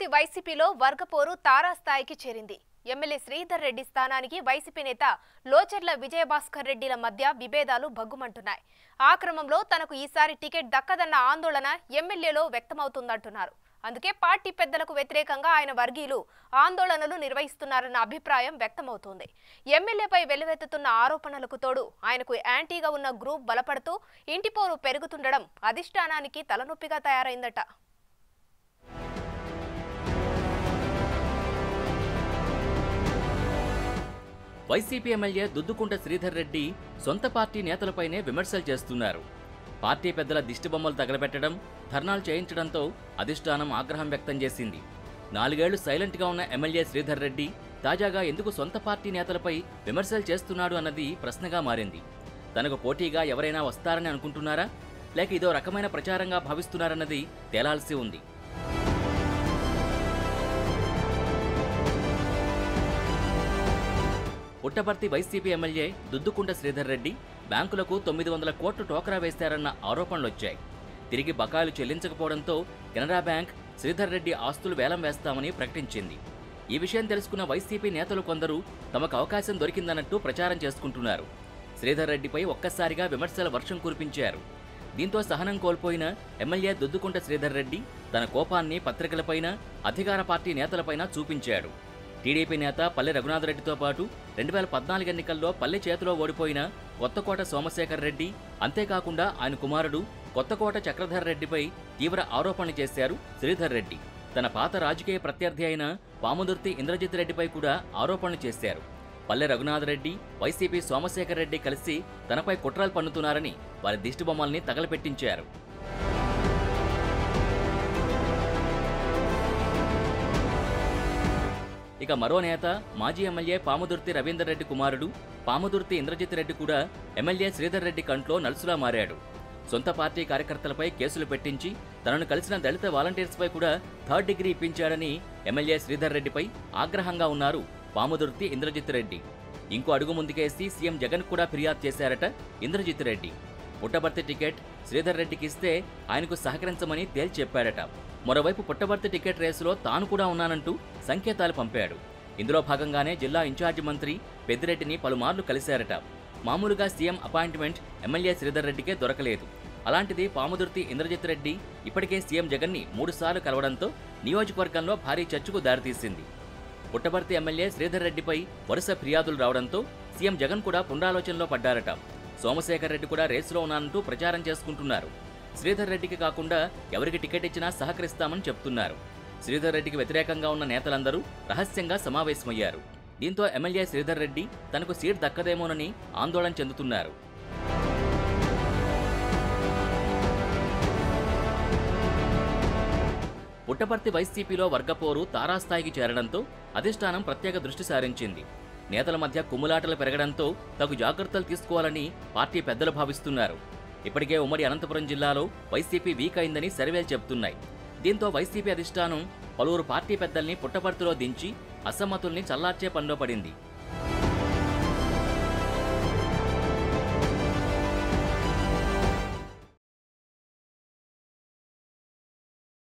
పుట్టపర్తి వైసీపీలో వర్గపోరు తారాస్థాయికి చేరింది ఎమ్మెల్యే శ్రీధర్ రెడ్డి స్థానానికి వైసీపీ నేత లోచర్ల విజయభాస్కర్ రెడ్డిల మధ్య విభేదాలు భగ్గుమంటున్నాయి ఆ క్రమంలో తనకు ఈసారి టికెట్ దక్కదన్న ఆందోళన ఎమ్మెల్యేలో వ్యక్తమవుతుందంటున్నారు అందుకే పార్టీ పెద్దలకు వ్యతిరేకంగా ఆయన వర్గీయులు ఆందోళనలు నిర్వహిస్తున్నారన్న అభిప్రాయం వ్యక్తమవుతోంది ఎమ్మెల్యేపై వెలువెత్తుతున్న ఆరోపణలకు తోడు ఆయనకు యాంటీగా ఉన్న గ్రూప్ బలపడుతూ ఇంటిపోరు పెరుగుతుండడం అధిష్టానానికి తలనొప్పిగా తయారైందట వైసీపీ ఎమ్మెల్యే దుద్దుకుంట శ్రీధర్ రెడ్డి సొంత పార్టీ నేతలపైనే విమర్శలు చేస్తున్నారు పార్టీ పెద్దల దిష్టిబొమ్మలు తగలబెట్టడం ధర్నాలు చేయించడంతో అధిష్టానం ఆగ్రహం వ్యక్తం చేసింది నాలుగేళ్లు సైలెంట్గా ఉన్న ఎమ్మెల్యే శ్రీధర్ రెడ్డి తాజాగా ఎందుకు సొంత పార్టీ నేతలపై విమర్శలు చేస్తున్నాడు అన్నది ప్రశ్నగా మారింది తనకు పోటీగా ఎవరైనా వస్తారని అనుకుంటున్నారా లేక ఇదో రకమైన ప్రచారంగా భావిస్తున్నారన్నది తేలాల్సి ఉంది పుట్టపర్తి వైసీపీ ఎమ్మెల్యే దుద్దుకుంట శ్రీధర్ రెడ్డి బ్యాంకులకు తొమ్మిది వందల కోట్లు టోకరా వేశారన్న ఆరోపణలొచ్చాయి తిరిగి బకాయిలు చెల్లించకపోవడంతో కెనరా బ్యాంక్ శ్రీధర్ రెడ్డి ఆస్తులు వేలం వేస్తామని ప్రకటించింది ఈ విషయం తెలుసుకున్న వైసీపీ నేతలు కొందరు తమకు అవకాశం దొరికిందన్నట్టు ప్రచారం చేసుకుంటున్నారు శ్రీధర్ రెడ్డిపై ఒక్కసారిగా విమర్శల వర్షం కురిపించారు దీంతో సహనం కోల్పోయిన ఎమ్మెల్యే దుద్దుకుంట శ్రీధర్ రెడ్డి తన కోపాన్ని పత్రికలపైన అధికార పార్టీ నేతలపైన చూపించాడు టీడీపీ నేత పల్లె రఘునాథరెడ్డితో పాటు రెండు వేల పద్నాలుగు ఎన్నికల్లో పల్లె చేతిలో ఓడిపోయిన కొత్తకోట సోమశేఖర్ రెడ్డి అంతేకాకుండా ఆయన కుమారుడు కొత్తకోట చక్రధర్ రెడ్డిపై తీవ్ర ఆరోపణలు చేశారు శ్రీధర్ రెడ్డి తన పాత రాజకీయ ప్రత్యర్థి అయిన పాముదుర్తి ఇంద్రజిత్ రెడ్డిపై కూడా ఆరోపణలు చేశారు పల్లె రఘునాథరెడ్డి వైసీపీ సోమశేఖర్ రెడ్డి కలిసి తనపై కుట్రలు పన్నుతున్నారని వారి దిష్టిబొమ్మల్ని తగలపెట్టించారు ఇక మరో నేత మాజీ ఎమ్మెల్యే పాముదుర్తి రవీందర్ రెడ్డి కుమారుడు పాముదుర్తి ఇంద్రజిత్ రెడ్డి కూడా ఎమ్మెల్యే శ్రీధర్ రెడ్డి కంట్లో నలుసులా మారాడు సొంత పార్టీ కార్యకర్తలపై కేసులు పెట్టించి తనను కలిసిన దళిత వాలంటీర్స్పై కూడా థర్డ్ డిగ్రీ ఇప్పించాడని ఎమ్మెల్యే శ్రీధర్ రెడ్డిపై ఆగ్రహంగా ఉన్నారు పాముదుర్తి ఇంద్రజిత్ రెడ్డి ఇంకో అడుగు ముందుకేసి సీఎం జగన్ కూడా ఫిర్యాదు చేశారట ఇంద్రజిత్ రెడ్డి పుట్టబర్తి టికెట్ శ్రీధర్ రెడ్డికి ఇస్తే ఆయనకు సహకరించమని తేల్చి చెప్పాడట మరోవైపు పుట్టబర్తి టికెట్ రేసులో తాను కూడా ఉన్నానంటూ సంకేతాలు పంపాడు ఇందులో భాగంగానే జిల్లా ఇన్ఛార్జి మంత్రి పెద్దిరెడ్డిని పలుమార్లు కలిశారట మామూలుగా సీఎం అపాయింట్మెంట్ ఎమ్మెల్యే శ్రీధర్ రెడ్డికే దొరకలేదు అలాంటిది పాముదుర్తి ఇంద్రజిత్ రెడ్డి ఇప్పటికే సీఎం జగన్ని మూడుసార్లు కలవడంతో నియోజకవర్గంలో భారీ చర్చకు దారితీసింది పుట్టపర్తి ఎమ్మెల్యే శ్రీధర్ రెడ్డిపై వరుస ఫిర్యాదులు రావడంతో సీఎం జగన్ కూడా పునరాలోచనలో పడ్డారట సోమశేఖర్ రెడ్డి కూడా రేసులో ఉన్నానంటూ ప్రచారం చేసుకుంటున్నారు శ్రీధర్ రెడ్డికి కాకుండా ఎవరికి టికెట్ ఇచ్చినా సహకరిస్తామని చెప్తున్నారు శ్రీధర్ రెడ్డికి వ్యతిరేకంగా ఉన్న నేతలందరూ రహస్యంగా సమావేశమయ్యారు దీంతో ఎమ్మెల్యే శ్రీధర్ రెడ్డి తనకు సీట్ దక్కదేమోనని ఆందోళన చెందుతున్నారు పుట్టపర్తి వైసీపీలో వర్గపోరు తారాస్థాయికి చేరడంతో అధిష్టానం ప్రత్యేక దృష్టి సారించింది నేతల మధ్య కుమ్ములాటలు పెరగడంతో తగు జాగ్రత్తలు తీసుకోవాలని పార్టీ పెద్దలు భావిస్తున్నారు ఇప్పటికే ఉమ్మడి అనంతపురం జిల్లాలో వైసీపీ వీక్ అయిందని సర్వేలు చెబుతున్నాయి దీంతో వైసీపీ అధిష్టానం పలువురు పార్టీ పెద్దల్ని పుట్టపర్తిలో దించి అసమ్మతుల్ని చల్లార్చే పనిలో పడింది